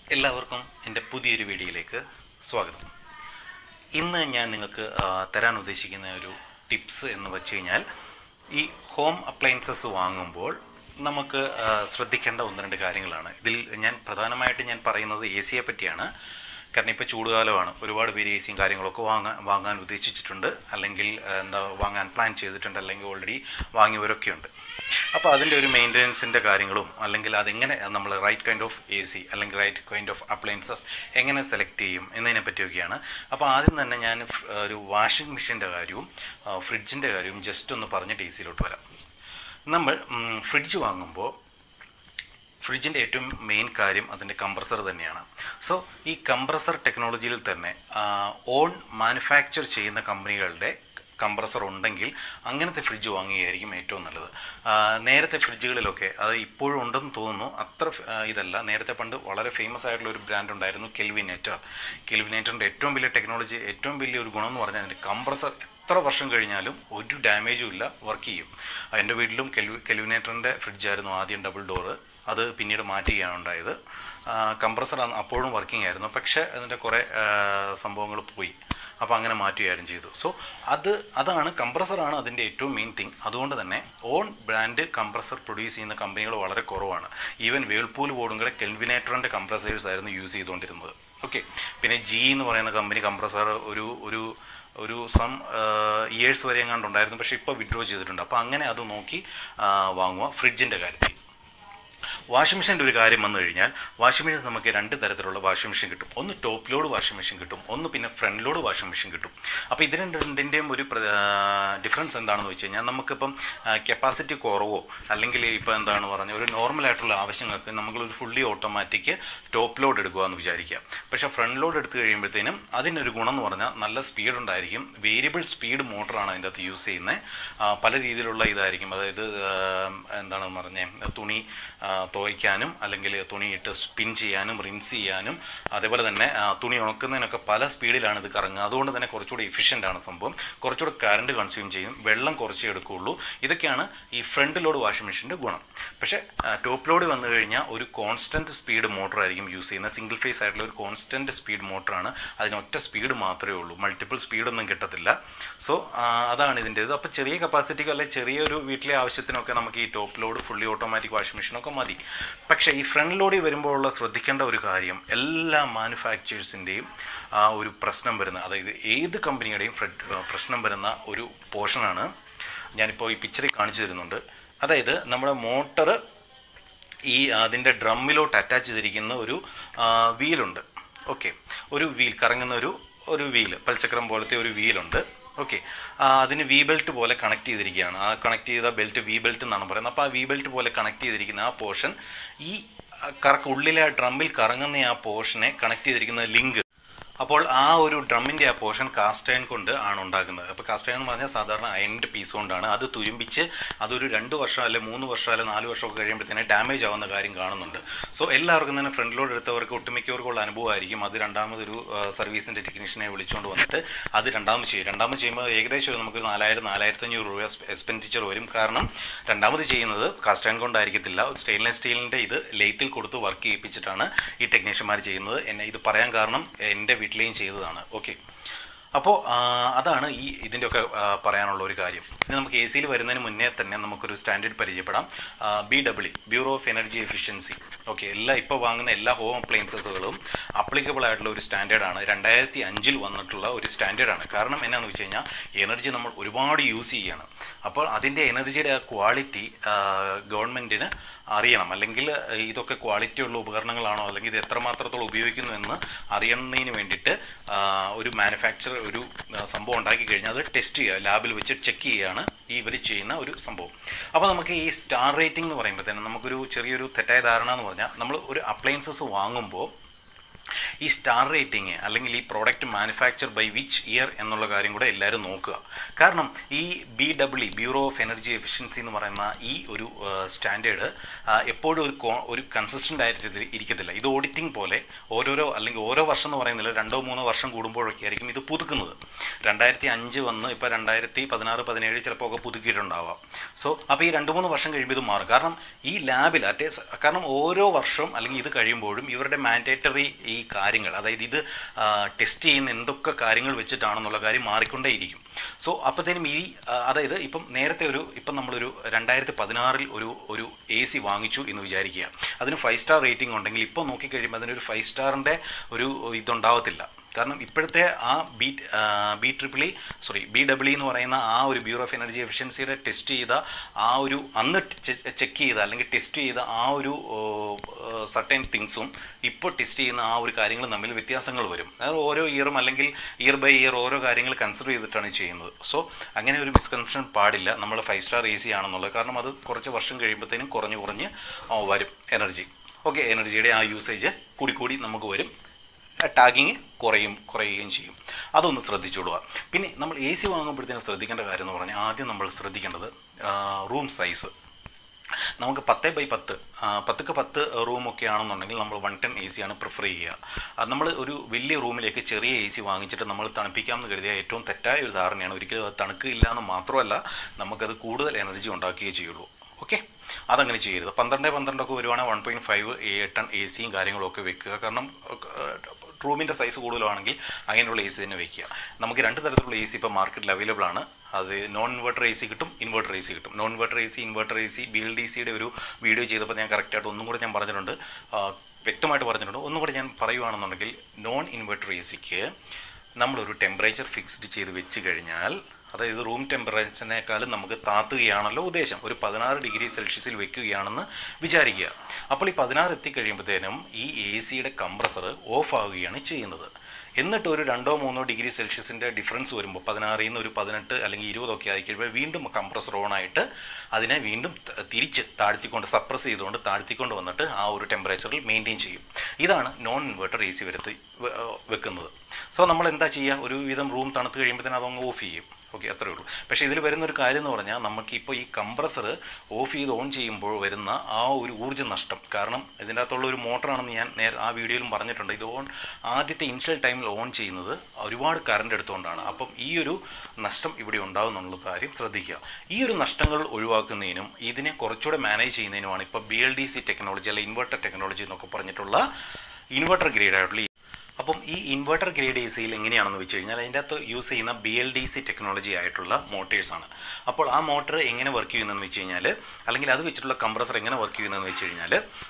എല്ലാവർക്കും എൻ്റെ പുതിയൊരു വീഡിയോയിലേക്ക് സ്വാഗതം ഇന്ന് ഞാൻ നിങ്ങൾക്ക് ആ, തരാൻ ഉദ്ദേശിക്കുന്ന ഒരു ടിപ്സ് എന്ന് വെച്ച് കഴിഞ്ഞാൽ ഈ ഹോം അപ്ലയൻസസ് വാങ്ങുമ്പോൾ നമുക്ക് ആ, ശ്രദ്ധിക്കേണ്ട ഒന്ന് രണ്ട് കാര്യങ്ങളാണ് ഇതിൽ ഞാൻ പ്രധാനമായിട്ട് ഞാൻ പറയുന്നത് എ സിയെ പറ്റിയാണ് കാരണം ഇപ്പോൾ ചൂടുകാലമാണ് ഒരുപാട് പേര് എ സിയും കാര്യങ്ങളൊക്കെ വാങ്ങാൻ വാങ്ങാൻ ഉദ്ദേശിച്ചിട്ടുണ്ട് അല്ലെങ്കിൽ ആ, എന്താ വാങ്ങാൻ പ്ലാൻ ചെയ്തിട്ടുണ്ട് അല്ലെങ്കിൽ ഓൾറെഡി വാങ്ങിയവരൊക്കെ ഉണ്ട് അപ്പോൾ അതിൻ്റെ ഒരു മെയിൻ്റനൻസിൻ്റെ കാര്യങ്ങളും അല്ലെങ്കിൽ അതെങ്ങനെ നമ്മൾ right kind of A C അല്ലെങ്കിൽ റൈറ്റ് കൈൻഡ് ഓഫ് അപ്ലയൻസസ് എങ്ങനെ സെലക്ട് ചെയ്യും എന്നതിനെ പറ്റിയൊക്കെയാണ് അപ്പോൾ ആദ്യം തന്നെ ഞാൻ ഫ്- ഒരു വാഷിംഗ് മെഷീൻ്റെ കാര്യവും ഫ്രിഡ്ജിൻ്റെ കാര്യവും ജസ്റ്റ് ഒന്ന് പറഞ്ഞിട്ട് എ സിയിലോട്ട് വരാം നമ്മൾ ഫ്രിഡ്ജ് വാങ്ങുമ്പോൾ ഫ്രിഡ്ജിൻ്റെ ഏറ്റവും മെയിൻ കാര്യം അതിൻ്റെ കംപ്രസർ തന്നെയാണ് സോ ഈ കംപ്രസർ ടെക്നോളജിയിൽ തന്നെ ഓൺ മാനുഫാക്ചർ ചെയ്യുന്ന കമ്പനികളുടെ കംപ്രസർ ഉണ്ടെങ്കിൽ അങ്ങനത്തെ ഫ്രിഡ്ജ് വാങ്ങുകയായിരിക്കും ഏറ്റവും നല്ലത് ആ, നേരത്തെ ഫ്രിഡ്ജുകളിലൊക്കെ അത് ഇപ്പോഴും ഉണ്ടെന്ന് തോന്നുന്നു അത്ര ഫ്- ആ, ഇതല്ല നേരത്തെ പണ്ട് വളരെ ഫേമസ് ആയിട്ടുള്ള ഒരു ബ്രാൻഡ് ഉണ്ടായിരുന്നു കെൽവിനേറ്റർ കെൽവിനേറ്ററിൻ്റെ ഏറ്റവും വലിയ ടെക്നോളജി ഏറ്റവും വലിയ ഒരു ഗുണം എന്ന് പറഞ്ഞാൽ അതിൻ്റെ കംപ്രസർ എത്ര വർഷം കഴിഞ്ഞാലും ഒരു ഡാമേജും ഇല്ല വർക്ക് ചെയ്യും എൻ്റെ വീട്ടിലും കെൽവി കെൽവിനേറ്ററിൻ്റെ ഫ്രിഡ്ജായിരുന്നു ആദ്യം ഡബിൾ ഡോറ് അത് പിന്നീട് മാറ്റുകയാണ് ഉണ്ടായത് കംപ്രസർ അപ്പോഴും വർക്കിംഗ് ആയിരുന്നു പക്ഷേ അതിൻ്റെ കുറേ സംഭവങ്ങൾ പോയി അപ്പോൾ അങ്ങനെ മാറ്റുകയായിരുന്നു ചെയ്തു സോ അത് അതാണ് കംപ്രസറാണ് അതിൻ്റെ ഏറ്റവും മെയിൻ തിങ് അതുകൊണ്ട് തന്നെ ഓൺ ബ്രാൻഡ് കംപ്രസർ പ്രൊഡ്യൂസ് ചെയ്യുന്ന കമ്പനികൾ വളരെ കുറവാണ് ഈവൻ വേൾപൂൾ ബോർഡും കൂടെ കെൽവിനേറ്ററിൻ്റെ കംപ്രസേഴ്സ് ആയിരുന്നു യൂസ് ചെയ്തുകൊണ്ടിരുന്നത് ഓക്കെ പിന്നെ ജി എന്ന് പറയുന്ന കമ്പനി കംപ്രസർ ഒരു ഒരു ഒരു സം ഇയേഴ്സ് വരെ എങ്ങാണ്ട് ഉണ്ടായിരുന്നു പക്ഷേ ഇപ്പോൾ വിഡ്രോ ചെയ്തിട്ടുണ്ട് അപ്പോൾ അങ്ങനെ അത് നോക്കി ആ, വാങ്ങുക ഫ്രിഡ്ജിൻ്റെ കാര്യത്തിൽ വാഷിംഗ് മെഷീൻ്റെ ഒരു കാര്യം വന്നു കഴിഞ്ഞാൽ വാഷിംഗ് മെഷീൻ നമുക്ക് രണ്ട് തരത്തിലുള്ള വാഷിംഗ് മെഷീൻ കിട്ടും ഒന്ന് ടോപ്പ് ലോഡ് വാഷിംഗ് മെഷീൻ കിട്ടും ഒന്ന് പിന്നെ ഫ്രണ്ട് ലോഡ് വാഷിംഗ് മെഷീൻ കിട്ടും അപ്പോൾ ഇതിന് രണ്ടിൻ്റെയും ഒരു ഡിഫറൻസ് എന്താണെന്ന് വെച്ച് കഴിഞ്ഞാൽ നമുക്കിപ്പം കപ്പാസിറ്റി കുറവോ അല്ലെങ്കിൽ ഇപ്പോൾ എന്താണ് പറഞ്ഞ ഒരു നോർമൽ ആയിട്ടുള്ള ആവശ്യങ്ങൾക്ക് നമ്മളൊരു ഫുള്ളി ഓട്ടോമാറ്റിക് ടോപ്പ് ലോഡ് എടുക്കുക എന്ന് വിചാരിക്കുക പക്ഷേ ഫ്രണ്ട് ലോഡ് എടുത്തു കഴിയുമ്പോഴത്തേനും അതിനൊരു ഗുണം എന്ന് പറഞ്ഞാൽ നല്ല സ്പീഡ് ഉണ്ടായിരിക്കും വേരിയബിൾ സ്പീഡ് മോട്ടറാണ് അതിൻ്റെ അകത്ത് യൂസ് ചെയ്യുന്നത് പല രീതിയിലുള്ള ഇതായിരിക്കും അതായത് ആ, എന്താണ് പറഞ്ഞത് തുണി ആ, തുவைക്കാനും അല്ലെങ്കിൽ തുണി ഇട്ട് സ്പിൻ ചെയ്യാനും റിൻസ് ചെയ്യാനും അതേപോലെ തന്നെ ആ, തുണി ഉണക്കുന്നതിനൊക്കെ പല സ്പീഡിലാണ് ഇത് കറങ്ങുക അതുകൊണ്ട് തന്നെ കുറച്ചുകൂടി എഫിഷ്യൻ്റ് ആണ് സംഭവം കുറച്ചുകൂടി കറണ്ട് കൺസ്യൂം ചെയ്യും വെള്ളം കുറച്ചേ എടുക്കുകയുള്ളൂ ഇതൊക്കെയാണ് ഈ ഫ്രണ്ട് ലോഡ് വാഷിംഗ് മെഷീൻ്റെ ഗുണം പക്ഷേ ടോപ്പ് ലോഡ് വന്നു കഴിഞ്ഞാൽ ഒരു കോൺസ്റ്റൻറ്റ് സ്പീഡ് മോട്ടർ ആയിരിക്കും യൂസ് ചെയ്യുന്നത് സിംഗിൾ ഫേസ് ആയിട്ടുള്ള ഒരു കോൺസ്റ്റൻറ്റ് സ്പീഡ് മോട്ടറാണ് അതിന് ഒറ്റ സ്പീഡ് മാത്രമേ ഉള്ളൂ മൾട്ടിപ്പിൾ സ്പീഡൊന്നും കിട്ടത്തില്ല സോ അതാണ് ഇതിൻ്റെ ഇത് അപ്പോൾ ചെറിയ കപ്പാസിറ്റിക്ക് അല്ലെങ്കിൽ ചെറിയൊരു വീട്ടിലെ ആവശ്യത്തിനൊക്കെ നമുക്ക് ഈ top load fully automatic washing മെഷീനൊക്കെ മതി പക്ഷേ ഈ ഫ്രണ്ട് ലോഡിൽ വരുമ്പോഴുള്ള ശ്രദ്ധിക്കേണ്ട ഒരു കാര്യം എല്ലാ മാനുഫാക്ചേഴ്സിൻ്റെയും ആ ഒരു പ്രശ്നം വരുന്ന അതായത് ഏത് കമ്പനിയുടെയും ഫ്രഡ് പ്രശ്നം വരുന്ന ഒരു പോർഷനാണ് ഞാനിപ്പോൾ ഈ പിക്ചറിൽ കാണിച്ചു തരുന്നുണ്ട് അതായത് നമ്മുടെ മോട്ടർ ഈ അതിൻ്റെ ഡ്രമ്മിലോട്ട് അറ്റാച്ച് ചെയ്തിരിക്കുന്ന ഒരു വീലുണ്ട് ഓക്കെ ഒരു വീൽ കറങ്ങുന്ന ഒരു ഒരു വീല് പൽചക്രം പോലത്തെ ഒരു വീലുണ്ട് ഓക്കെ അതിന് വി ബെൽറ്റ് പോലെ കണക്ട് ചെയ്തിരിക്കുകയാണ് ആ കണക്ട് ചെയ്ത ബെൽറ്റ് വി ബെൽറ്റ് എന്നാണ് പറയുന്നത് അപ്പോൾ ആ വി ബെൽറ്റ് പോലെ കണക്ട് ചെയ്തിരിക്കുന്ന ആ പോർഷൻ ഈ കറക്ക ഉള്ളിലെ ആ ഡ്രമ്മിൽ കറങ്ങുന്ന ആ പോർഷനെ കണക്ട് ചെയ്തിരിക്കുന്ന ലിങ്ക് അപ്പോൾ ആ ഒരു ഡ്രമ്മിൻ്റെ ആ പോർഷൻ കാസ്റ്റ് അയൺ കൊണ്ട് ആണ് ഉണ്ടാക്കുന്നത് അപ്പോൾ കാസ്റ്റ് അയൺ എന്ന് പറഞ്ഞാൽ സാധാരണ അയണിൻ്റെ പീസ് കൊണ്ടാണ് അത് തുരുമ്പിച്ച് അതൊരു രണ്ട് വർഷം അല്ലെ മൂന്ന് വർഷം അല്ലെ നാല് വർഷമൊക്കെ കഴിയുമ്പോഴത്തേനെ ഡാമേജ് ആവുന്ന കാര്യം കാണുന്നുണ്ട് സോ എല്ലാവർക്കും തന്നെ ഫ്രണ്ട് ലോഡ് എടുത്തവർക്ക് ഒട്ടുമിക്കവർക്കുള്ള അനുഭവമായിരിക്കും അത് രണ്ടാമതൊരു സർവീസിൻ്റെ ടെക്നീഷ്യനെ വിളിച്ചുകൊണ്ട് വന്നിട്ട് അത് രണ്ടാമത് ചെയ്യും രണ്ടാമത് ചെയ്യുമ്പോൾ ഏകദേശം ഒരു നമുക്ക് നാലായിരം നാലായിരത്തി അഞ്ഞൂറ് രൂപ എക്സ്പെൻഡിച്ചർ വരും കാരണം രണ്ടാമത് ചെയ്യുന്നത് കാസ്റ്റ് അയൺ കൊണ്ടായിരിക്കത്തില്ല ഒരു സ്റ്റെയിൻലെസ് സ്റ്റീലിൻ്റെ ഇത് ലെയ്ത്തിൽ കൊടുത്ത് വർക്ക് ചെയ്യിപ്പിച്ചിട്ടാണ് ഈ ടെക്നീഷ്യന്മാർ ചെയ്യുന്നത് എന്നെ ഇത് പറയാൻ കാരണം എൻ്റെ വീട്ടിലെയും ചെയ്തതാണ് ഓക്കെ അപ്പോൾ അതാണ് ഈ ഇതിൻ്റെയൊക്കെ ആ, പറയാനുള്ള ഒരു കാര്യം ഇനി നമുക്ക് എ സിയിൽ വരുന്നതിന് മുന്നേ തന്നെ നമുക്കൊരു സ്റ്റാൻഡേർഡ് പരിചയപ്പെടാം B W bureau of energy efficiency okay എല്ലാ ഇപ്പോൾ വാങ്ങുന്ന എല്ലാ ഹോം അപ്ലയൻസസുകളും അപ്ലിക്കബിൾ ആയിട്ടുള്ള ഒരു സ്റ്റാൻഡേർഡാണ് രണ്ടായിരത്തി അഞ്ചിൽ വന്നിട്ടുള്ള ഒരു സ്റ്റാൻഡേർഡാണ് കാരണം എന്നാന്ന് വെച്ച് കഴിഞ്ഞാൽ എനർജി നമ്മൾ ഒരുപാട് യൂസ് ചെയ്യുകയാണ് അപ്പോൾ അതിൻ്റെ എനർജിയുടെ ആ ക്വാളിറ്റി ഗവൺമെൻറ്റിന് അറിയണം അല്ലെങ്കിൽ ഇതൊക്കെ ക്വാളിറ്റി ഉള്ള ഉപകരണങ്ങളാണോ അല്ലെങ്കിൽ ഇത് എത്രമാത്രത്തോളം ഉപയോഗിക്കുന്നു എന്ന് അറിയുന്നതിന് വേണ്ടിയിട്ട് ആ, ഒരു മാനുഫാക്ചർ ഒരു ആ, സംഭവം ഉണ്ടാക്കി കഴിഞ്ഞാൽ അത് ടെസ്റ്റ് ചെയ്യുക ലാബിൽ വെച്ച് ചെക്ക് ചെയ്യുകയാണ് ഈ ഇവർ ചെയ്യുന്ന ഒരു സംഭവം അപ്പോൾ നമുക്ക് ഈ സ്റ്റാർ റേറ്റിംഗ് എന്ന് പറയുമ്പോൾ തന്നെ നമുക്കൊരു ചെറിയൊരു തെറ്റായ ധാരണ എന്ന് പറഞ്ഞാൽ നമ്മൾ ഒരു അപ്ലയൻസസ് വാങ്ങുമ്പോൾ ഈ സ്റ്റാർ റേറ്റിംഗ് അല്ലെങ്കിൽ ഈ product manufacture by which year എന്നുള്ള കാര്യം കൂടെ എല്ലാവരും നോക്കുക കാരണം ഈ B W bureau of energy efficiency എന്ന് പറയുന്ന ഈ ഒരു സ്റ്റാൻഡേർഡ് എപ്പോഴും ഒരു കോ- ഒരു കൺസിസ്റ്റൻ്റ് ആയിട്ട് ഇത് ഇരിക്കത്തില്ല ഇത് ഓഡിറ്റിംഗ് പോലെ ഓരോരോ അല്ലെങ്കിൽ ഓരോ വർഷം എന്ന് പറയുന്നില്ല രണ്ടോ മൂന്നോ വർഷം കൂടുമ്പോഴൊക്കെ ആയിരിക്കും ഇത് പുതുക്കുന്നത് രണ്ടായിരത്തി അഞ്ച് വന്ന് ഇപ്പോൾ രണ്ടായിരത്തി പതിനാറ് പതിനേഴ് ചിലപ്പോൾ ഒക്കെ പുതുക്കിയിട്ടുണ്ടാവാം സോ അപ്പോൾ ഈ രണ്ട് മൂന്ന് വർഷം കഴിയുമ്പോൾ ഇത് മാറും കാരണം ഈ ലാബിൽ അറ്റേ കാരണം ഓരോ വർഷവും അല്ലെങ്കിൽ ഇത് കഴിയുമ്പോഴും ഇവരുടെ മാൻഡേറ്ററി ഈ കാര്യങ്ങൾ അതായത് ഇത് ടെസ്റ്റ് ചെയ്യുന്ന എന്തൊക്കെ കാര്യങ്ങൾ വെച്ചിട്ടാണെന്നുള്ള കാര്യം മാറിക്കൊണ്ടേയിരിക്കും സോ അപ്പോഴത്തേനും ഈ ആ, അതായത് ഇപ്പം നേരത്തെ ഒരു ഇപ്പം നമ്മളൊരു രണ്ടായിരത്തി പതിനാറിൽ ഒരു ഒരു എ സി വാങ്ങിച്ചു എന്ന് വിചാരിക്കുക അതിന് ഫൈവ് സ്റ്റാർ റേറ്റിംഗ് ഉണ്ടെങ്കിൽ ഇപ്പോൾ നോക്കിക്കഴിയുമ്പോൾ അതിനൊരു ഫൈവ് സ്റ്റാറിൻ്റെ ഒരു ഇതുണ്ടാവത്തില്ല കാരണം ഇപ്പോഴത്തെ ആ ബി ബി ട്രിപ്പിളി സോറി ബി ഡബ്ല്യു എന്ന് പറയുന്ന ആ ഒരു ബ്യൂറോ ഓഫ് എനർജി എഫിഷ്യൻസിയുടെ ടെസ്റ്റ് ചെയ്ത ആ ഒരു അന്ന് ചെക്ക് ചെയ്ത അല്ലെങ്കിൽ ടെസ്റ്റ് ചെയ്ത ആ ഒരു സർട്ടൻ തിങ്സും ഇപ്പോൾ ടെസ്റ്റ് ചെയ്യുന്ന ആ ഒരു കാര്യങ്ങളും തമ്മിൽ വ്യത്യാസങ്ങൾ വരും അതായത് ഓരോ ഇയറും അല്ലെങ്കിൽ ഇയർ ബൈ ഇയർ ഓരോ കാര്യങ്ങൾ കൺസിഡർ ചെയ്തിട്ടാണ് ചെയ്യുന്നത് സോ അങ്ങനെ ഒരു മിസ്കൺസെപ്ഷൻ പാടില്ല നമ്മൾ ഫൈവ് സ്റ്റാർ എ സി ആണെന്നുള്ളത് കാരണം അത് കുറച്ച് വർഷം കഴിയുമ്പോഴത്തേനും കുറഞ്ഞ് കുറഞ്ഞ് ആ, വരും എനർജി ഓക്കെ എനർജിയുടെ ആ യൂസേജ് കൂടി കൂടി നമുക്ക് വരും ടാഗിങ് കുറയും കുറയുകയും ചെയ്യും അതൊന്ന് ശ്രദ്ധിച്ചോളുക പിന്നെ നമ്മൾ എ സി വാങ്ങുമ്പോഴത്തേനും ശ്രദ്ധിക്കേണ്ട കാര്യം എന്ന് പറഞ്ഞാൽ ആദ്യം നമ്മൾ ശ്രദ്ധിക്കേണ്ടത് റൂം സൈസ് നമുക്ക് പത്ത് ബൈ പത്ത് ആ, പത്തുക്ക് പത്ത് റൂമൊക്കെ ആണെന്നുണ്ടെങ്കിൽ നമ്മൾ വൺ ടെൻ എ സിയാണ് പ്രിഫർ ചെയ്യുക അത് നമ്മൾ ഒരു വലിയ റൂമിലേക്ക് ചെറിയ എ സി വാങ്ങിച്ചിട്ട് നമ്മൾ തണുപ്പിക്കാമെന്ന് കരുതിയാൽ ഏറ്റവും തെറ്റായ ഒരു ധാരണയാണ് ഒരിക്കലും അത് തണുക്കില്ല എന്ന് മാത്രമല്ല നമുക്കത് കൂടുതൽ എനർജി ഉണ്ടാക്കുകയേ ചെയ്യുള്ളൂ ഓക്കെ അതങ്ങനെ ചെയ്യരുത് പന്ത്രണ്ട് പന്ത്രണ്ടൊക്കെ വരുവാണെങ്കിൽ one point five ton A സിയും കാര്യങ്ങളും ഒക്കെ വെക്കുക കാരണം റൂമിൻ്റെ സൈസ് കൂടുതലാണെങ്കിൽ അങ്ങനെയുള്ള എ സി തന്നെ വെക്കുക നമുക്ക് രണ്ട് തരത്തിലുള്ള എ സി ഇപ്പോൾ മാർക്കറ്റിൽ അവൈലബിൾ ആണ് അത് നോൺ ഇൻവെർട്ടർ എ സി കിട്ടും ഇൻവെർട്ടർ എ സി കിട്ടും non inverter A C inverter A C B L D സിയുടെ ഒരു വീഡിയോ ചെയ്തപ്പോൾ ഞാൻ കറക്റ്റായിട്ട് ഒന്നും കൂടെ ഞാൻ പറഞ്ഞിട്ടുണ്ട് ആ, വ്യക്തമായിട്ട് പറഞ്ഞിട്ടുണ്ട് ഒന്നും കൂടെ ഞാൻ പറയുവാണെന്നുണ്ടെങ്കിൽ നോൺ ഇൻവെർട്ടർ എ സിക്ക് നമ്മളൊരു ടെമ്പറേച്ചർ ഫിക്സ്ഡ് ചെയ്ത് വെച്ച് കഴിഞ്ഞാൽ അതായത് റൂം ടെമ്പറേച്ചറിനേക്കാളും നമുക്ക് താത്തുകയാണല്ലോ ഉദ്ദേശം ഒരു പതിനാറ് ഡിഗ്രി സെൽഷ്യസിൽ വെക്കുകയാണെന്ന് വിചാരിക്കുക അപ്പോൾ ഈ പതിനാറ് എത്തിക്കഴിയുമ്പോഴത്തേനും ഈ എ സിയുടെ കംപ്രസർ ഓഫ് ആവുകയാണ് ചെയ്യുന്നത് എന്നിട്ട് ഒരു രണ്ടോ മൂന്നോ ഡിഗ്രി സെൽഷ്യസിൻ്റെ ഡിഫറൻസ് വരുമ്പോൾ പതിനാറിൽ നിന്ന് ഒരു പതിനെട്ട് അല്ലെങ്കിൽ ഇരുപതൊക്കെ ആയി കഴിയുമ്പോൾ വീണ്ടും കംപ്രസർ ഓൺ ആയിട്ട് അതിനെ വീണ്ടും ത- തിരിച്ച് താഴ്ത്തിക്കൊണ്ട് സപ്രസ് ചെയ്തുകൊണ്ട് താഴ്ത്തിക്കൊണ്ട് വന്നിട്ട് ആ ഒരു ടെമ്പറേച്ചറിൽ മെയിൻറ്റെയിൻ ചെയ്യും ഇതാണ് നോൺ ഇൻവെർട്ടർ എ സി വരുത്തി വെ- വെക്കുന്നത് സോ നമ്മൾ എന്താ ചെയ്യുക ഒരു വിധം റൂം തണുത്ത് കഴിയുമ്പോഴത്തേനും അതങ്ങ് ഓഫ് ചെയ്യും ഓക്കെ അത്രേ ഉള്ളൂ പക്ഷേ ഇതിൽ വരുന്ന ഒരു കാര്യം എന്ന് പറഞ്ഞാൽ നമുക്കിപ്പോൾ ഈ കംപ്രസർ ഓഫ് ചെയ്ത് ഓൺ ചെയ്യുമ്പോൾ വരുന്ന ആ ഒരു ഊർജ്ജ നഷ്ടം കാരണം ഇതിൻ്റെ അകത്തുള്ള ഒരു മോട്ടറാണെന്ന് ഞാൻ നേരെ ആ വീഡിയോയിലും പറഞ്ഞിട്ടുണ്ട് ഇത് ഓൺ ആദ്യത്തെ ഇനിഷ്യൽ ടൈമിൽ ഓൺ ചെയ്യുന്നത് ഒരുപാട് കറണ്ട് എടുത്തുകൊണ്ടാണ് അപ്പം ഈ ഒരു നഷ്ടം ഇവിടെ ഉണ്ടാകും എന്നുള്ള കാര്യം ശ്രദ്ധിക്കുക ഈ ഒരു നഷ്ടങ്ങൾ ഒഴിവാക്കുന്നതിനും ഇതിനെ കുറച്ചുകൂടെ മാനേജ് ചെയ്യുന്നതിനുമാണ് ഇപ്പോൾ B L D C technology അല്ലെങ്കിൽ ഇൻവെർട്ടർ ടെക്നോളജി എന്നൊക്കെ പറഞ്ഞിട്ടുള്ള ഇൻവെർട്ടർ ഗ്രേഡ് ആയിട്ടുള്ള ഈ അപ്പം ഈ ഇൻവെർട്ടർ ഗ്രേഡ് എ സിയിൽ എങ്ങനെയാണെന്ന് വെച്ച് കഴിഞ്ഞാൽ അതിൻ്റെ അകത്ത് യൂസ് ചെയ്യുന്ന B L D C technology ആയിട്ടുള്ള മോട്ടേഴ്സാണ് അപ്പോൾ ആ മോട്ടർ എങ്ങനെ വർക്ക് ചെയ്യുന്നതെന്ന് വെച്ച് കഴിഞ്ഞാൽ അല്ലെങ്കിൽ അത് വെച്ചിട്ടുള്ള കംപ്രസർ എങ്ങനെ വർക്ക് ചെയ്യുന്നതെന്ന് വെച്ച് കഴിഞ്ഞാൽ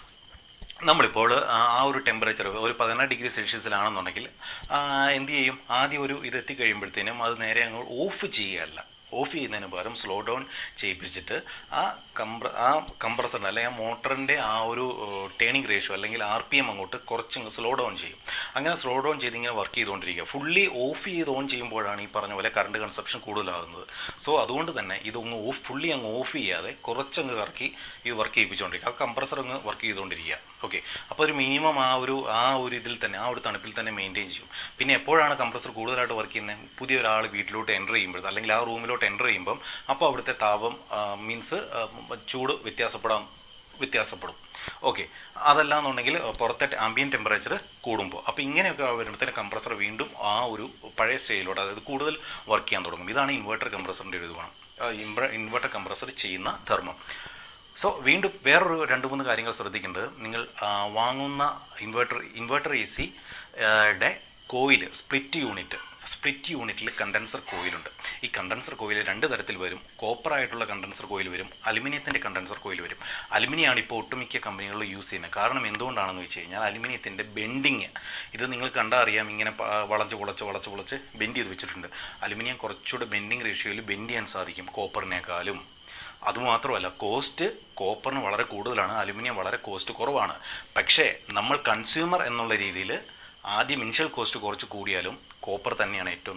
നമ്മളിപ്പോൾ ആ ആ ഒരു ടെമ്പറേച്ചർ ഒരു പതിനാറ് ഡിഗ്രി സെൽഷ്യസിലാണെന്നുണ്ടെങ്കിൽ ആ, എന്ത് ചെയ്യും ആദ്യം ഒരു ഇത് എത്തിക്കഴിയുമ്പോഴത്തേനും അത് നേരെ അങ്ങ് ഓഫ് ചെയ്യുകയല്ല ഓഫ് ചെയ്യുന്നതിന് പകരം സ്ലോ ഡൗൺ ചെയ്യിപ്പിച്ചിട്ട് ആ കംപ്ര ആ കംപ്രസറിൻ്റെ അല്ലെങ്കിൽ ആ മോട്ടറിൻ്റെ ആ ഒരു ടേണിംഗ് റേഷ്യോ അല്ലെങ്കിൽ ആർ പി എം അങ്ങോട്ട് കുറച്ച് സ്ലോ ഡൗൺ ചെയ്യും അങ്ങനെ സ്ലോ ഡൗൺ ചെയ്ത് ഇങ്ങനെ വർക്ക് ചെയ്തുകൊണ്ടിരിക്കുക ഫുള്ളി ഓഫ് ചെയ്ത് ഓൺ ചെയ്യുമ്പോഴാണ് ഈ പറഞ്ഞ പോലെ കറണ്ട് കൺസപ്ഷൻ കൂടുതലാകുന്നത് സോ അതുകൊണ്ട് തന്നെ ഇതൊന്ന് ഓഫ് ഫുള്ളി അങ്ങ് ഓഫ് ചെയ്യാതെ കുറച്ചങ്ങ് കറക്കി ഇത് വർക്ക് ചെയ്യിപ്പിച്ചുകൊണ്ടിരിക്കുക ആ കംപ്രസർ അങ്ങ് വർക്ക് ചെയ്തുകൊണ്ടിരിക്കുക ഓക്കെ അപ്പോൾ ഒരു മിനിമം ആ ഒരു ആ ഒരു ഇതിൽ തന്നെ ആ ഒരു തണുപ്പിൽ തന്നെ മെയിൻറ്റെയിൻ ചെയ്യും പിന്നെ എപ്പോഴാണ് കംപ്രസർ കൂടുതലായിട്ട് വർക്ക് ചെയ്യുന്നത് പുതിയ ഒരാൾ വീട്ടിലോട്ട് എൻ്റർ ചെയ്യുമ്പോൾ അല്ലെങ്കിൽ ആ റൂമിലോട്ട് എൻ്റർ ചെയ്യുമ്പം അപ്പോൾ അവിടുത്തെ താപം മീൻസ് ചൂട് വ്യത്യാസപ്പെടാം വ്യത്യാസപ്പെടും ഓക്കെ അതല്ലാന്നുണ്ടെങ്കിൽ പുറത്തെ ആംബിയൻ ടെമ്പറേച്ചർ കൂടുമ്പോൾ അപ്പോൾ ഇങ്ങനെയൊക്കെ വരുമ്പോഴത്തേന് കംപ്രസർ വീണ്ടും ആ ഒരു പഴയ സ്റ്റേജിലോട്ട് അതായത് കൂടുതൽ വർക്ക് ചെയ്യാൻ തുടങ്ങും ഇതാണ് ഇൻവെർട്ടർ കംപ്രസറിൻ്റെ ഒരു ഇത് ഗുണം ഇൻവെർട്ടർ കംപ്രസർ ചെയ്യുന്ന ധർമ്മം സോ വീണ്ടും വേറൊരു രണ്ട് മൂന്ന് കാര്യങ്ങൾ ശ്രദ്ധിക്കേണ്ടത് നിങ്ങൾ ആ, വാങ്ങുന്ന ഇൻവെർട്ടർ ഇൻവെർട്ടർ എ സി യുടെ കോയിൽ സ്പ്ലിറ്റ് യൂണിറ്റ് സ്പ്ലിറ്റ് യൂണിറ്റിൽ കണ്ടൻസർ കോയിലുണ്ട് ഈ കണ്ടൻസർ കോയിൽ രണ്ട് തരത്തിൽ വരും കോപ്പർ ആയിട്ടുള്ള കണ്ടൻസർ കോയിൽ വരും അലുമിനിയത്തിൻ്റെ കണ്ടൻസർ കോയിൽ വരും അലുമിനിയാണ് ഇപ്പോൾ ഒട്ടുമിക്ക കമ്പനികളിൽ യൂസ് ചെയ്യുന്നത് കാരണം എന്തുകൊണ്ടാണെന്ന് വെച്ച് കഴിഞ്ഞാൽ അലുമിനിയത്തിൻ്റെ ബെൻഡിങ് ഇത് നിങ്ങൾ കണ്ടാൽ അറിയാം ഇങ്ങനെ പ- വളച്ച് വളച്ച് വളച്ച് വളച്ച് ബെൻഡ് ചെയ്ത് വെച്ചിട്ടുണ്ട് അലുമിനിയം കുറച്ചുകൂടെ ബെൻഡിങ് റേഷ്യോയിൽ ബെൻഡ് ചെയ്യാൻ സാധിക്കും കോപ്പറിനേക്കാളും അതുമാത്രമല്ല കോസ്റ്റ് കോപ്പറിന് വളരെ കൂടുതലാണ് അലുമിനിയം വളരെ കോസ്റ്റ് കുറവാണ് പക്ഷേ നമ്മൾ കൺസ്യൂമർ എന്നുള്ള രീതിയിൽ ആദ്യം ഇനിഷ്യൽ കോസ്റ്റ് കുറച്ച് കൂടിയാലും കോപ്പർ തന്നെയാണ് ഏറ്റവും നല്ലത്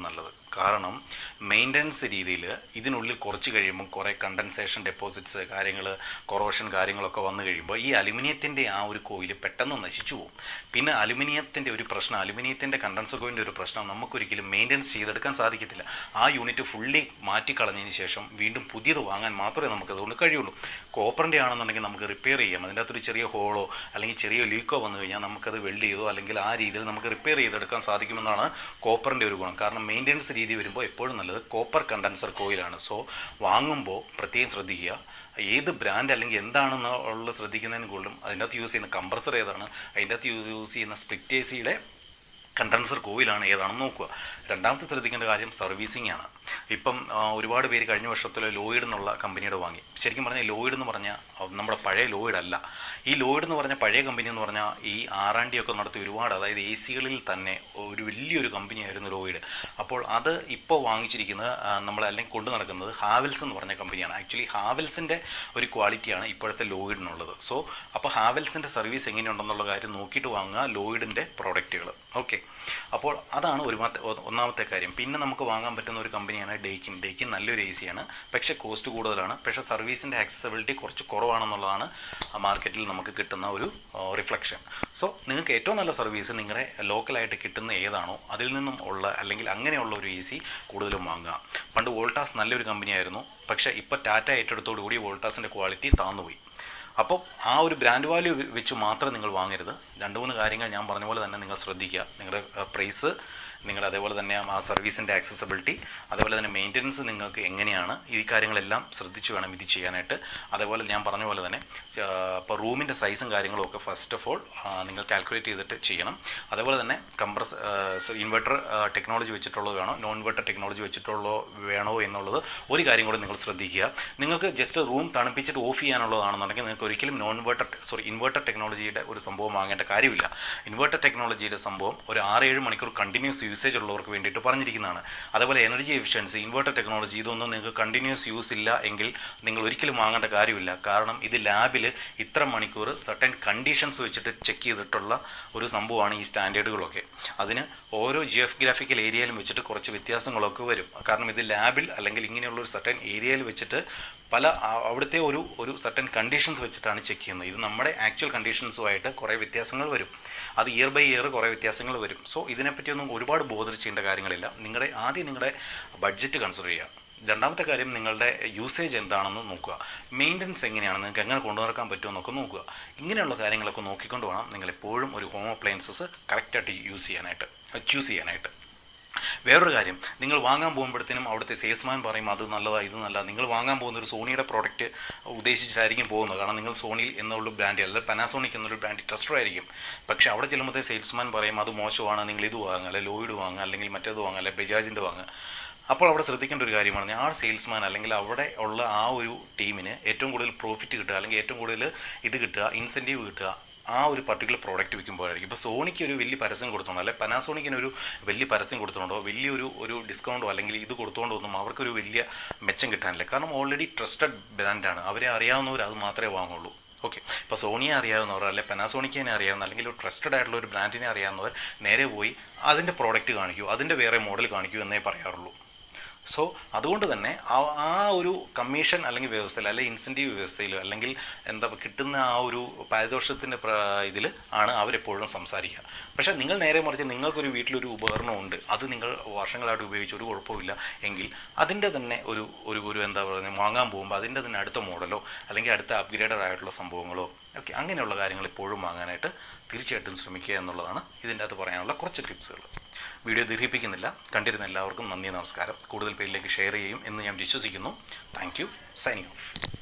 കാരണം മെയിൻ്റനൻസ് രീതിയിൽ ഇതിനുള്ളിൽ കുറച്ച് കഴിയുമ്പോൾ കുറേ കണ്ടൻസേഷൻ ഡെപ്പോസിറ്റ്സ് കാര്യങ്ങൾ കൊറോഷൻ കാര്യങ്ങളൊക്കെ വന്നു കഴിയുമ്പോൾ ഈ അലുമിനിയത്തിൻ്റെ ആ ഒരു കോയിൽ പെട്ടെന്ന് നശിച്ചു പോകും പിന്നെ അലുമിനിയത്തിൻ്റെ ഒരു പ്രശ്നം അലുമിനിയത്തിൻ്റെ കണ്ടൻസർ കോയിൻ്റെ ഒരു പ്രശ്നം നമുക്കൊരിക്കലും മെയിൻ്റനൻസ് ചെയ്തെടുക്കാൻ സാധിക്കത്തില്ല ആ യൂണിറ്റ് ഫുള്ളി മാറ്റിക്കളഞ്ഞതിന് ശേഷം വീണ്ടും പുതിയത് വാങ്ങാൻ മാത്രമേ നമുക്ക് അതുകൊണ്ട് കഴിയുള്ളൂ കോപ്പറിൻ്റെ ആണെന്നുണ്ടെങ്കിൽ നമുക്ക് റിപ്പയർ ചെയ്യാം അതിൻ്റെ അകത്തൊരു ചെറിയ ഹോളോ അല്ലെങ്കിൽ ചെറിയ ലീക്കോ വന്നു കഴിഞ്ഞാൽ നമുക്കത് വെൽഡ് ചെയ്തോ അല്ലെങ്കിൽ ആ രീതിയിൽ നമുക്ക് റിപ്പയർ ചെയ്തെടുക്കാൻ സാധിക്കുമെന്നാണ് കോപ്പറിൻ്റെ ഒരു ഗുണം കാരണം മെയിൻ്റനൻസ് രീതി വരുമ്പോൾ എപ്പോഴും നല്ലത് കോപ്പർ കണ്ടൻസർ കോയിലാണ് സോ വാങ്ങുമ്പോൾ പ്രത്യേകം ശ്രദ്ധിക്കുക ഏത് ബ്രാൻഡ് അല്ലെങ്കിൽ എന്താണെന്നുള്ള ശ്രദ്ധിക്കുന്നതിന് കൂടുതലും അതിൻ്റെ അകത്ത് യൂസ് ചെയ്യുന്ന കംപ്രസർ ഏതാണ് അതിൻ്റെ അകത്ത് യൂസ് ചെയ്യുന്ന സ്പ്ലിറ്റ് എ സിയുടെ കണ്ടൻസർ കോയിലാണ് ഏതാണെന്ന് നോക്കുക രണ്ടാമത്തെ ശ്രദ്ധിക്കേണ്ട കാര്യം സർവീസിംഗ് ആണ് ഇപ്പം ആ, ഒരുപാട് പേര് കഴിഞ്ഞ വർഷത്തിൽ ലോയിഡ് എന്നുള്ള കമ്പനിയുടെ വാങ്ങി ശരിക്കും പറഞ്ഞാൽ ലോയിഡ് എന്ന് പറഞ്ഞാൽ അഹ് നമ്മുടെ പഴയ ലോയിഡ് അല്ല ഈ ലോയിഡ് എന്ന് പറഞ്ഞ പഴയ കമ്പനി എന്ന് പറഞ്ഞാൽ ഈ ആറാണ്ടിയൊക്കെ നടത്തി ഒരുപാട് അതായത് എ സികളിൽ തന്നെ ഒരു വലിയൊരു കമ്പനിയായിരുന്നു ലോയിഡ് അപ്പോൾ അത് ഇപ്പോൾ വാങ്ങിച്ചിരിക്കുന്നത് ആ, നമ്മൾ അല്ലെങ്കിൽ കൊണ്ടു നടക്കുന്നത് ഹാവൽസ് എന്ന് പറഞ്ഞ കമ്പനിയാണ് ആക്ച്വലി ഹാവൽസിൻ്റെ ഒരു ക്വാളിറ്റിയാണ് ഇപ്പോഴത്തെ ലോയിഡിനുള്ളത് സോ അപ്പോൾ ഹാവൽസിൻ്റെ സർവീസ് എങ്ങനെയുണ്ടെന്നുള്ള കാര്യം നോക്കിയിട്ട് വാങ്ങുക ലോയിഡിൻ്റെ പ്രോഡക്റ്റുകൾ ഓക്കെ അപ്പോൾ അതാണ് ഒരു മാത്ത- ഒ- ഒന്നാമത്തെ കാര്യം പിന്നെ നമുക്ക് വാങ്ങാൻ പറ്റുന്ന ഒരു കമ്പനിയാണ് ഡേക്കിൻ ഡേക്കിൻ നല്ലൊരു എ സിയാണ് പക്ഷേ കോസ്റ്റ് കൂടുതലാണ് പക്ഷേ സർവീസിൻ്റെ ആക്സസിബിലിറ്റി കുറച്ച് കുറവാണെന്നുള്ളതാണ് ആ മാർക്കറ്റിൽ നമുക്ക് കിട്ടുന്ന ഒരു റിഫ്ലക്ഷൻ സോ നിങ്ങൾക്ക് ഏറ്റവും നല്ല സർവീസ് നിങ്ങളുടെ ലോക്കലായിട്ട് കിട്ടുന്ന ഏതാണോ അതിൽ നിന്നും ഉള്ള അല്ലെങ്കിൽ അങ്ങനെയുള്ള ഒരു എ സി കൂടുതലും വാങ്ങുക പണ്ട് വോൾട്ടാസ് നല്ലൊരു കമ്പനിയായിരുന്നു പക്ഷേ ഇപ്പോൾ ടാറ്റ ഏറ്റെടുത്തോടു കൂടി വോൾട്ടാസിൻ്റെ ക്വാളിറ്റി താന്നുപോയി അപ്പോൾ ആ ഒരു ബ്രാൻഡ് വാല്യൂ വെച്ച് മാത്രം നിങ്ങൾ വാങ്ങരുത് രണ്ട് മൂന്ന് കാര്യങ്ങൾ ഞാൻ പറഞ്ഞ പോലെ തന്നെ നിങ്ങൾ ശ്രദ്ധിക്കുക നിങ്ങളുടെ പ്രൈസ് നിങ്ങളുടെ അതേപോലെ തന്നെ ആ സർവീസിൻ്റെ ആക്സസിബിലിറ്റി അതേപോലെ തന്നെ മെയിൻ്റനൻസ് നിങ്ങൾക്ക് എങ്ങനെയാണ് ഈ കാര്യങ്ങളെല്ലാം ശ്രദ്ധിച്ച് വേണം ഇത് ചെയ്യാനായിട്ട് അതേപോലെ ഞാൻ പറഞ്ഞ പോലെ തന്നെ ഇപ്പോൾ റൂമിൻ്റെ സൈസും കാര്യങ്ങളും ഒക്കെ ഫസ്റ്റ് ഓഫ് ഓൾ നിങ്ങൾ കാൽക്കുലേറ്റ് ചെയ്തിട്ട് ചെയ്യണം അതേപോലെ തന്നെ കംപ്രസ് ഇൻവെർട്ടർ ടെക്നോളജി വെച്ചിട്ടുള്ളത് വേണോ നോൺ ഇൻവെർട്ടർ ടെക്നോളജി വെച്ചിട്ടുള്ളോ വേണോ എന്നുള്ളത് ഒരു കാര്യം കൂടി നിങ്ങൾ ശ്രദ്ധിക്കുക നിങ്ങൾക്ക് ജസ്റ്റ് റൂം തണുപ്പിച്ചിട്ട് ഓഫ് ചെയ്യാനുള്ളതാണെന്നുണ്ടെങ്കിൽ നിങ്ങൾക്ക് ഒരിക്കലും നോൺ ഇൻവെർട്ടർ സോറി ഇൻവെർട്ടർ ടെക്നോളജിയുടെ ഒരു സംഭവം വാങ്ങേണ്ട കാര്യമില്ല ഇൻവെർട്ടർ ടെക്നോളജിയുടെ സംഭവം ഒരു ആറ് ഏഴ് മണിക്കൂർ കണ്ടിന്യൂസ് യൂസേജ് ഉള്ളവർക്ക് വേണ്ടിയിട്ട് പറഞ്ഞിരിക്കുന്നതാണ് അതേപോലെ എനർജി എഫിഷ്യൻസി ഇൻവെർട്ടർ ടെക്നോളജി ഇതൊന്നും നിങ്ങൾക്ക് കണ്ടിന്യൂസ് യൂസ് ഇല്ല എങ്കിൽ നിങ്ങൾ ഒരിക്കലും വാങ്ങേണ്ട കാര്യമില്ല കാരണം ഇത് ലാബിൽ ഇത്ര മണിക്കൂർ സർട്ടൻ കണ്ടീഷൻസ് വെച്ചിട്ട് ചെക്ക് ചെയ്തിട്ടുള്ള ഒരു സംഭവമാണ് ഈ സ്റ്റാൻഡേർഡുകളൊക്കെ അതിന് ഓരോ ജിയോഗ്രാഫിക്കൽ ഏരിയയിലും വെച്ചിട്ട് കുറച്ച് വ്യത്യാസങ്ങളൊക്കെ വരും കാരണം ഇത് ലാബിൽ അല്ലെങ്കിൽ ഇങ്ങനെയുള്ള ഒരു സർട്ടൻ ഏരിയയിൽ വെച്ചിട്ട് പല ആ- അവിടുത്തെ ഒരു ഒരു സർട്ടൻ കണ്ടീഷൻസ് വെച്ചിട്ടാണ് ചെക്ക് ചെയ്യുന്നത് ഇത് നമ്മുടെ ആക്ച്വൽ കണ്ടീഷൻസുമായിട്ട് കുറേ വ്യത്യാസങ്ങൾ വരും അത് ഇയർ ബൈ ഇയർ കുറേ വ്യത്യാസങ്ങൾ വരും സോ ഇതിനെപ്പറ്റിയൊന്നും ഒരുപാട് ബോധർ ചെയ്യേണ്ട കാര്യങ്ങളില്ല നിങ്ങളുടെ ആദ്യം നിങ്ങളുടെ ബഡ്ജറ്റ് കൺസിഡർ ചെയ്യുക രണ്ടാമത്തെ കാര്യം നിങ്ങളുടെ യൂസേജ് എന്താണെന്ന് നോക്കുക മെയിൻ്റനൻസ് എങ്ങനെയാണ് നിങ്ങൾക്ക് എങ്ങനെ കൊണ്ടു നടക്കാൻ പറ്റുമെന്നൊക്കെ നോക്കുക ഇങ്ങനെയുള്ള കാര്യങ്ങളൊക്കെ നോക്കിക്കൊണ്ട് വേണം നിങ്ങൾ എപ്പോഴും ഒരു ഹോം അപ്ലയൻസസ് കറക്റ്റായിട്ട് യൂസ് ചെയ്യാനായിട്ട് ചൂസ് ചെയ്യാനായിട്ട് വേറൊരു കാര്യം നിങ്ങൾ വാങ്ങാൻ പോകുമ്പോഴത്തേനും അവിടുത്തെ സെയിൽസ്മാൻ പറയും അത് നല്ലതാണ് ഇത് നല്ലതാണ് നിങ്ങൾ വാങ്ങാൻ പോകുന്ന ഒരു സോണിയുടെ പ്രോഡക്റ്റ് ഉദ്ദേശിച്ചിട്ടായിരിക്കും പോകുന്നത് കാരണം നിങ്ങൾ സോണി എന്നുള്ള ബ്രാൻഡ് അല്ലെങ്കിൽ പാനാസോണിക് എന്നൊരു ബ്രാൻഡ് ട്രസ്റ്റർ ആയിരിക്കും പക്ഷേ അവിടെ ചെല്ലുമ്പോഴത്തെ സെയിൽസ്മാൻ പറയും അത് മോശമാണ് നിങ്ങൾ ഇത് വാങ്ങുക അല്ലെങ്കിൽ ലോയിഡ് വാങ്ങുക അല്ലെങ്കിൽ മറ്റേത് വാങ്ങുക അല്ലെങ്കിൽ ബജാജിൻ്റെ വാങ്ങുക അപ്പോൾ അവിടെ ശ്രദ്ധിക്കേണ്ട ഒരു കാര്യമാണ് ആ സെയിൽസ്മാൻ അല്ലെങ്കിൽ അവിടെ ഉള്ള ആ ഒരു ടീമിന് ഏറ്റവും കൂടുതൽ പ്രോഫിറ്റ് കിട്ടുക അല്ലെങ്കിൽ ഏറ്റവും കൂടുതൽ ഇത് കിട്ടുക ഇൻസെൻറ്റീവ് കിട്ടുക ആ ഒരു പർട്ടിക്കുലർ പ്രോഡക്റ്റ് വിൽക്കുമ്പോഴായിരിക്കും ഇപ്പോൾ സോണിക്ക് ഒരു വലിയ പരസ്യം കൊടുത്തോണ്ടോ അല്ലെങ്കിൽ പനാസോണിക്കിന് ഒരു വലിയ പരസ്യം കൊടുത്തോണ്ടോ വലിയൊരു ഒരു ഡിസ്കൗണ്ടോ അല്ലെങ്കിൽ ഇത് കൊടുത്തോണ്ടോ ഒന്നും അവർക്കൊരു വലിയ മെച്ചം കിട്ടാനില്ല കാരണം ഓൾറെഡി ട്രസ്റ്റഡ് ബ്രാൻഡാണ് അവരെ അറിയാവുന്നവർ അത് മാത്രമേ വാങ്ങുള്ളൂ ഓക്കെ ഇപ്പോൾ സോണിയെ അറിയാവുന്നവർ അല്ലെങ്കിൽ പനാസോണിക്കിനെ അറിയാവുന്ന അല്ലെങ്കിൽ ഒരു ട്രസ്റ്റഡ് ആയിട്ടുള്ള ഒരു ബ്രാൻഡിനെ അറിയാവുന്നവർ നേരെ പോയി അതിൻ്റെ പ്രോഡക്റ്റ് കാണിക്കൂ അതിൻ്റെ വേറെ മോഡൽ കാണിക്കൂ എന്നേ പറയാറുള്ളൂ സോ അതുകൊണ്ട് തന്നെ ആ ആ ഒരു കമ്മീഷൻ അല്ലെങ്കിൽ വ്യവസ്ഥയിൽ അല്ലെങ്കിൽ ഇൻസെൻറ്റീവ് വ്യവസ്ഥയിൽ അല്ലെങ്കിൽ എന്താ കിട്ടുന്ന ആ ഒരു പാരിതോഷത്തിൻ്റെ ഇതിൽ ആണ് അവരെപ്പോഴും സംസാരിക്കുക പക്ഷേ നിങ്ങൾ നേരെ മറിച്ച് നിങ്ങൾക്കൊരു വീട്ടിലൊരു ഉപകരണം ഉണ്ട് അത് നിങ്ങൾ വർഷങ്ങളായിട്ട് ഉപയോഗിച്ച് ഒരു കുഴപ്പമില്ല എങ്കിൽ അതിൻ്റെ തന്നെ ഒരു ഒരു ഒരു എന്താ പറയുക വാങ്ങാൻ പോകുമ്പോൾ അതിൻ്റെ തന്നെ അടുത്ത മോഡലോ അല്ലെങ്കിൽ അടുത്ത അപ്ഗ്രേഡഡ് ആയിട്ടുള്ള സംഭവങ്ങളോ ഓക്കെ അങ്ങനെയുള്ള കാര്യങ്ങൾ എപ്പോഴും വാങ്ങാനായിട്ട് തീർച്ചയായിട്ടും ശ്രമിക്കുക എന്നുള്ളതാണ് ഇതിൻ്റെ അകത്ത് പറയാനുള്ള കുറച്ച് ടിപ്സുകൾ വീഡിയോ ദീർഘിപ്പിക്കുന്നില്ല കണ്ടിരുന്ന എല്ലാവർക്കും നന്ദി നമസ്കാരം കൂടുതൽ പേരിലേക്ക് ഷെയർ ചെയ്യും എന്ന് ഞാൻ വിശ്വസിക്കുന്നു താങ്ക് യു സൈനിങ് ഓഫ്